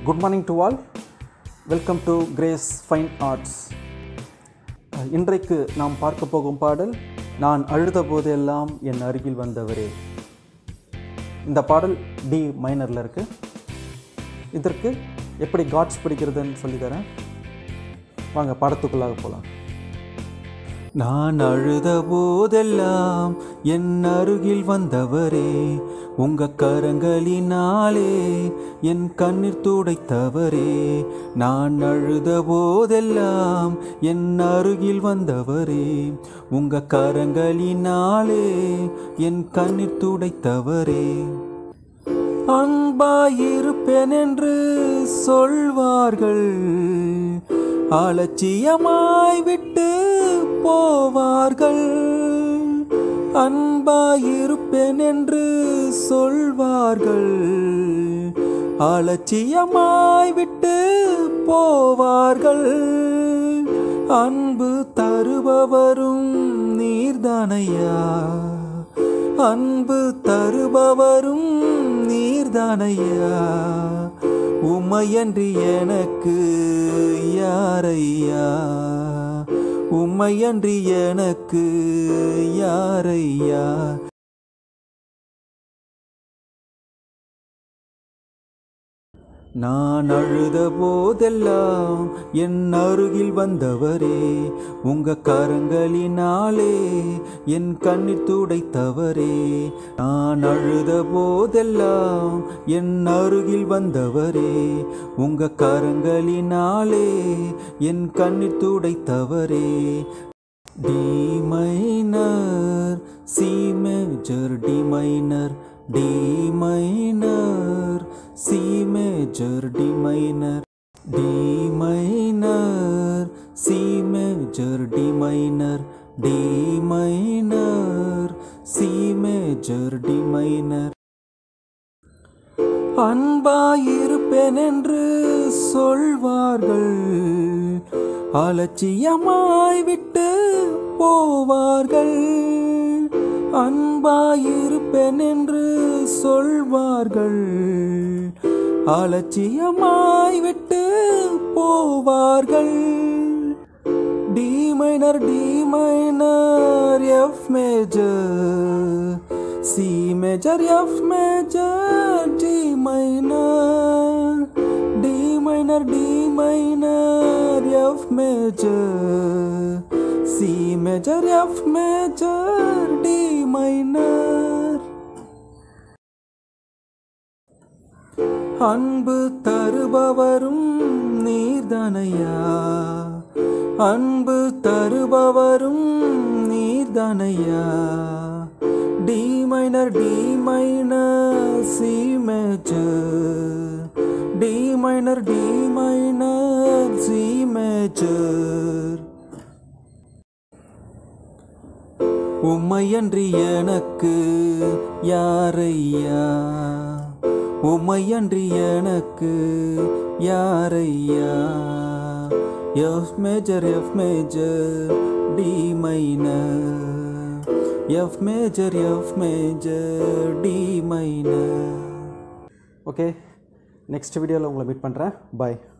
good morning to all welcome to Grace Fine Arts இன்றைக்கு நாம் பார்க்க போகும் பாடல் நான் அழுத போதெல்லாம் என் அருகில் வந்தவரே இந்த பாடல் டி மைனரில் இருக்குது இதற்கு எப்படி காட்ஸ் பிடிக்கிறதுன்னு சொல்லித்தரேன் வாங்க பாடத்துக்குள்ளாக போகலாம் நான் அழுத போதெல்லாம் என் அருகில் வந்தவரே உங்க கரங்களினாலே என் கண்ணீர் துடைத்தவரே நான் அழுத போதெல்லாம் என் அருகில் வந்தவரே உங்க கரங்களினாலே என் கண்ணீர் துடைத்தவரே அன்பாயிருப்பேன் என்று சொல்வார்கள் அலட்சியமாய் விட்டு போவார்கள் அன்பாயிருப்பேன் என்று சொல்வார்கள் அலட்சியமாய் விட்டு போவார்கள் அன்பு தருபவரும் நீர்தானையா அன்பு தருபவரும் நீர்தானையா உம்மையன்றி எனக்கு யாரையா உம்மையன்றி எனக்கு யாரையா நான் அழுத போதெல்லாம் என் அருகில் வந்தவரே உங்க கரங்களினாலே என் கண்ணீர் துடைத்தவரே நான் அழுத போதெல்லாம் என் அருகில் வந்தவரே உங்க கரங்களினாலே என் கண்ணீர் துடைத்தவரே D minor C major D minor D minor C major D minor D minor C major D minor D minor C major D minor அன்பாயிருப்பேன் என்று சொல்வார்கள் அலட்சியமாய் விட்டு போவார்கள் அன்பாயிருப்பேன் என்று சொல்வார்கள் அலட்சியமாய் விட்டு போவார்கள் D minor D minor F major C major F major D minor D minor D minor F major C major F major D minor அன்பு தருபவரும் நீர்தனையா அன்பு தருபவரும் நீர்தனையா D minor D minor C major D minor D minor C major உம்மையன்றி எனக்கு யாரையா உம்மையன்றி எனக்கு யாரையா F major F major D minor F major F major D minor okay next வீடியோவில் உங்களை மீட் பண்ணுறேன் பாய்